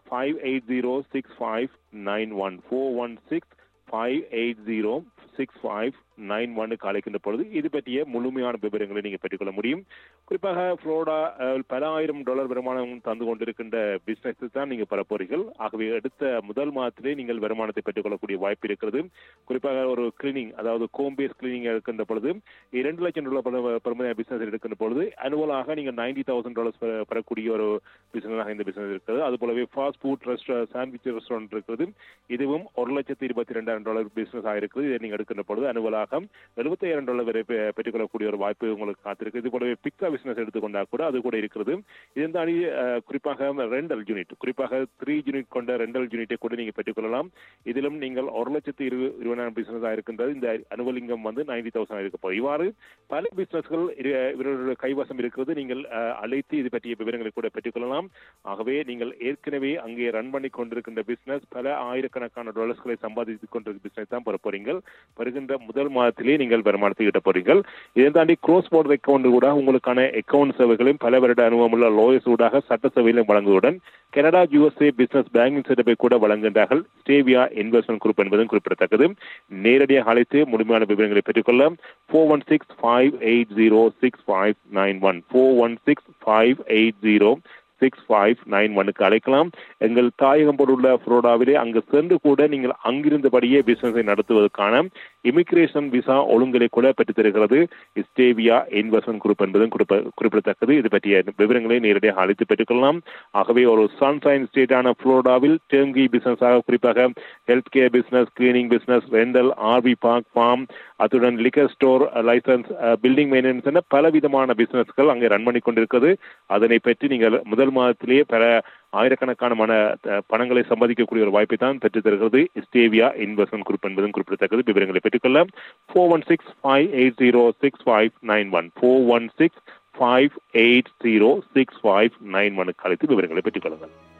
five eight zero six five nine one four one six five eight zero six five nine ஒன்னுக்கு அழைக்கின்ற பொழுது இது பற்றிய முழுமையான விவரங்களை நீங்கள் பெற்றுக்கொள்ள முடியும் குறிப்பாக ஃப்ளோரிடா அஹ், பல ஆயிரம் டாலர் வருமானம் தந்து கொண்டிருக்கின்ற பிசினஸ் தான் நீங்க பெற போறீர்கள் ஆகவே அடுத்த முதல் மாதத்திலே நீங்கள் வருமானத்தை பெற்றுக்கொள்ளக்கூடிய வாய்ப்பு இருக்கிறது குறிப்பாக ஒரு கிளீனிங் அதாவது கோம் பேஸ் கிளீனிங் இருக்கின்ற பொழுது இரண்டு லட்சம் டாலர் பெருமையான பிசினஸ் எடுக்கின்ற பொழுது அனுவலாக நீங்கள் நைன்டி தௌசண்ட் டாலர்ஸ் பெறக்கூடிய ஒரு பிசினஸாக இந்த பிசினஸ் இருக்கிறது அது போலவே fast food restaurant sandwich restaurant இருக்கிறது இதுவும் ஒரு லட்சத்தி இருபத்தி ரெண்டாயிரம் டாலர் பிசினஸ் ஆகிருக்குது இதை நீங்கள் எடுக்கின்ற பொழுது அனுவலாக எழுபத்தாயிரம் டாலர் வரை பெ- பெற்றுக்கொள்ளக்கூடிய ஒரு வாய்ப்பு உங்களுக்கு காத்திருக்கு இது போலவே பிக்ஸா பிசினஸ் எடுத்துக்கொண்டா கூட அது கூட இருக்கிறது இதன் தாண்டி அஹ், குறிப்பாக ரெண்டல் யூனிட் குறிப்பாக த்ரீ யூனிட் கொண்ட ரெண்டல் யூனிட்டை கூட நீங்கள் பெற்றுக்கொள்ளலாம் இதிலும் நீங்கள் ஒரு லட்சத்து இரு இருபதாயிரம் பிசினஸ் இருக்கின்றது இந்த அனுவலிங்கம் வந்து நைன்டி தௌசண்ட் இருக்க போகும் இவ்வாறு பல பிசினஸ்கள் இவர்களுடைய கைவசம் இருக்கிறது நீங்கள் அஹ், அழைத்து இது பற்றிய விவரங்களை கூட பெற்றுக்கொள்ளலாம் ஆகவே நீங்கள் ஏற்கனவே அங்கே ரன் பண்ணி கொண்டிருக்கின்ற பிசினஸ் பல ஆயிரக்கணக்கான டாலர்ஸ்களை சம்பாதித்துக் கொண்டிருக்கிற பிசினஸ் தான் பெற போறீங்கள் வருகின்ற முதல் மாதத்திலே நீங்கள் வருமானத்தை ஈட்ட போறீர்கள் இதை தாண்டி க்ரோஸ் போர்டர் அக்கௌண்ட் கூட உங்களுக்கான அக்கவுண்ட் சேவைகளையும் பல வருட அனுபவமுள்ள லோயர்ஸ் ஊடாக சட்ட சேவையிலும் வழங்குவதுடன் கனடா யுஎஸ்ஏ பிசினஸ் பேங்கிங் செட்டப்பை கூட வழங்குகின்றார்கள் ஸ்டேவியா இன்வெஸ்ட்மெண்ட் குரூப் என்பதும் குறிப்பிடத்தக்கது நேரடியாக அழைத்து முழுமையான விவரங்களை பெற்றுக்கொள்ள four one six five eight zero six five nine one four one six five eight zero six five nine ஒனுக்கு அழைக்கலாம் எங்கள் தாயகம் போட்டுள்ள புரோடாவிலே அங்கு சென்று கூட நீங்கள் அங்கிருந்தபடியே பிசினஸை நடத்துவதற்கான இமிகிரேஷன் விசா ஒழுங்கலை கூட பெற்றுத் தருகிறது இஸ்டேவியா இன்வெஸ்ட்மெண்ட் குரூப் என்பதும் குறிப்ப- குறிப்பிடத்தக்கது இது பற்றிய விவரங்களை நேரடியாக அழைத்து பெற்றுக்கொள்ளலாம் ஆகவே ஒரு சன்சைன் ஸ்டேட்டான புளோரிடாவில் டேர்ங்கி பிசினஸாக குறிப்பாக health care business cleaning business rental RV park farm அத்துடன் liquor store licence building maintenance என பலவிதமான பிசினஸ்கள் அங்கே ரன் பண்ணி கொண்டிருக்கிறது அதனை பற்றி நீங்கள் முதல் மாதத்திலேயே பல ஆயிரக்கணக்கான மன அஹ், பணங்களை சம்பாதிக்கக்கூடிய ஒரு வாய்ப்பை தான் பெற்றுத் தருகிறது ஸ்டேவியா இன்வெஸ்ட்மெண்ட் குரூப் என்பதும் குறிப்பிடத்தக்கது விவரங்களை பெற்றுக்கொள்ள four one six five eight zero six five nine one four one six five eight zero six five nine ஒனுக்கு அழைத்து விவரங்களை பெற்றுக்கொள்ளுங்கள்